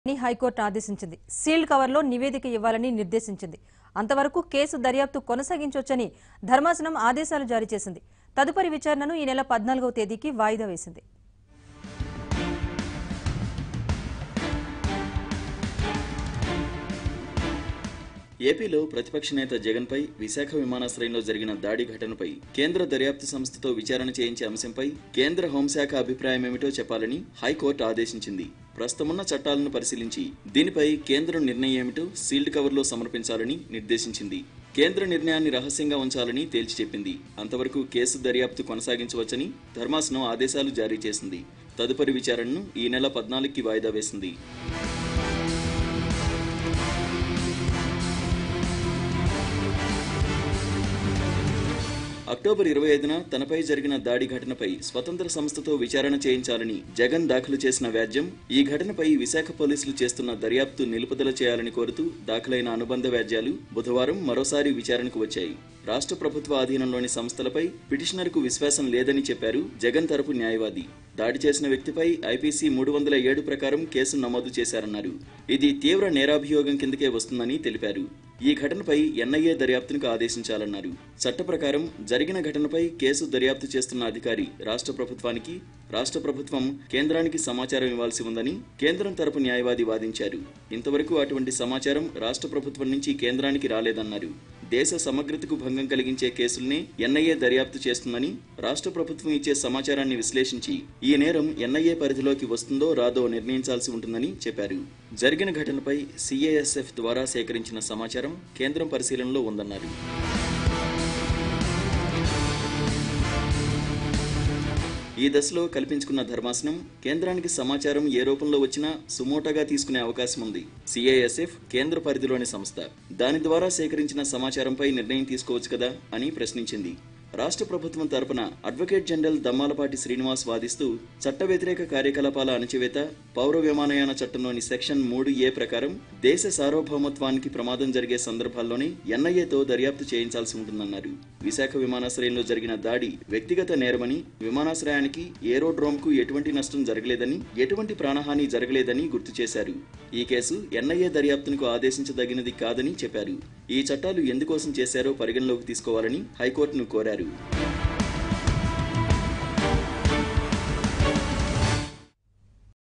అని హైకోర్టు ఆదేశించింది సీల్డ్ కవర్లో నివేదిక ఇవ్వాలని నిర్దేశించింది అంతవరకు కేసు దర్యాప్తు కొనసాగించొచ్చని ధర్మాసనం ఆదేశాలు జారీ చేసింది తదుపరి విచారణను ఈ నెల పద్నాలుగవ తేదీకి వాయిదా వేసింది ఏపీలో ప్రతిపక్ష నేత జగన్పై విశాఖ విమానాశ్రయంలో జరిగిన దాడి ఘటనపై కేంద్ర దర్యాప్తు సంస్థతో విచారణ చేయించే అంశంపై కేంద్ర హోంశాఖ అభిప్రాయం ఏమిటో చెప్పాలని హైకోర్టు ఆదేశించింది ప్రస్తుతమున్న చట్టాలను పరిశీలించి దీనిపై కేంద్రం నిర్ణయం ఏమిటో సీల్డ్ కవర్లో సమర్పించాలని నిర్దేశించింది కేంద్ర నిర్ణయాన్ని రహస్యంగా ఉంచాలని తేల్చి చెప్పింది అంతవరకు కేసు దర్యాప్తు కొనసాగించవచ్చని ధర్మాసనం ఆదేశాలు జారీ చేసింది తదుపరి విచారణను ఈ నెల పద్నాలుగుకి వాయిదా వేసింది అక్టోబర్ ఇరవై ఐదున తనపై జరిగిన దాడి ఘటనపై స్వతంత్ర సంస్థతో విచారణ చేయించాలని జగన్ దాఖలు చేసిన వ్యాజ్యం ఈ ఘటనపై విశాఖ పోలీసులు చేస్తున్న దర్యాప్తు నిలుపుదల చేయాలని కోరుతూ దాఖలైన అనుబంధ వ్యాజ్యాలు బుధవారం మరోసారి విచారణకు వచ్చాయి రాష్ట్ర ప్రభుత్వ ఆధీనంలోని సంస్థలపై పిటిషనర్కు విశ్వాసం లేదని చెప్పారు జగన్ తరపు న్యాయవాది దాడి చేసిన వ్యక్తిపై ఐపీసీ మూడు వందల ఏడు ప్రకారం కేసు నమోదు చేశారన్నారు ఇది తీవ్ర నేరాభియోగం కిందకే వస్తుందని తెలిపారు ఈ ఘటనపై ఎన్ఐఏ దర్యాప్తునకు ఆదేశించాలన్నారు చట్ట ప్రకారం జరిగిన ఘటనపై కేసు దర్యాప్తు చేస్తున్న అధికారి రాష్ట్ర ప్రభుత్వానికి రాష్ట్ర ప్రభుత్వం కేంద్రానికి సమాచారం ఇవ్వాల్సి ఉందని కేంద్రం తరపు న్యాయవాది వాదించారు ఇంతవరకు అటువంటి సమాచారం రాష్ట్ర ప్రభుత్వం నుంచి కేంద్రానికి రాలేదన్నారు దేశ సమగ్రతకు భంగం కలిగించే కేసుల్నే ఎన్ఐఏ దర్యాప్తు చేస్తుందని రాష్ట్ర ప్రభుత్వం ఇచ్చే సమాచారాన్ని విశ్లేషించి ఈ నేరం ఎన్ఐఏ పరిధిలోకి వస్తుందో రాదో నిర్ణయించాల్సి ఉంటుందని చెప్పారు జరిగిన ఘటనపై సిఏఎస్ఎఫ్ ద్వారా సేకరించిన సమాచారం కేంద్రం పరిశీలనలో ఉందన్నారు ఈ దశలో కల్పించుకున్న ధర్మాసనం కేంద్రానికి సమాచారం ఏ రూపంలో వచ్చినా సుమోటోగా తీసుకునే అవకాశం ఉంది సిఐఎస్ఎఫ్ కేంద్ర పరిధిలోని సంస్థ దాని ద్వారా సేకరించిన సమాచారంపై నిర్ణయం తీసుకోవచ్చు కదా అని ప్రశ్నించింది రాష్ట్ర ప్రభుత్వం తరపున అడ్వకేట్ జనరల్ దమ్మాలపాటి శ్రీనివాస్ వాదిస్తూ చట్ట వ్యతిరేక కార్యకలాపాల అణచివేత పౌర విమానయాన చట్టంలోని సెక్షన్ మూడు ఏ ప్రకారం దేశ సార్వభౌమత్వానికి ప్రమాదం జరిగే సందర్భాల్లోనే ఎన్ఐఏతో దర్యాప్తు చేయించాల్సి ఉంటుందన్నారు విశాఖ విమానాశ్రయంలో జరిగిన దాడి వ్యక్తిగత నేరమని విమానాశ్రయానికి ఏరోడ్రోమ్ కు ఎటువంటి నష్టం జరగలేదని ఎటువంటి ప్రాణహాని జరగలేదని గుర్తు చేశారు ఈ కేసు ఎన్ఐఏ దర్యాప్తునకు ఆదేశించదగినది కాదని చెప్పారు ఈ చట్టాలు ఎందుకోసం చేశారో పరిగణలోకి తీసుకోవాలని హైకోర్టును కోరారు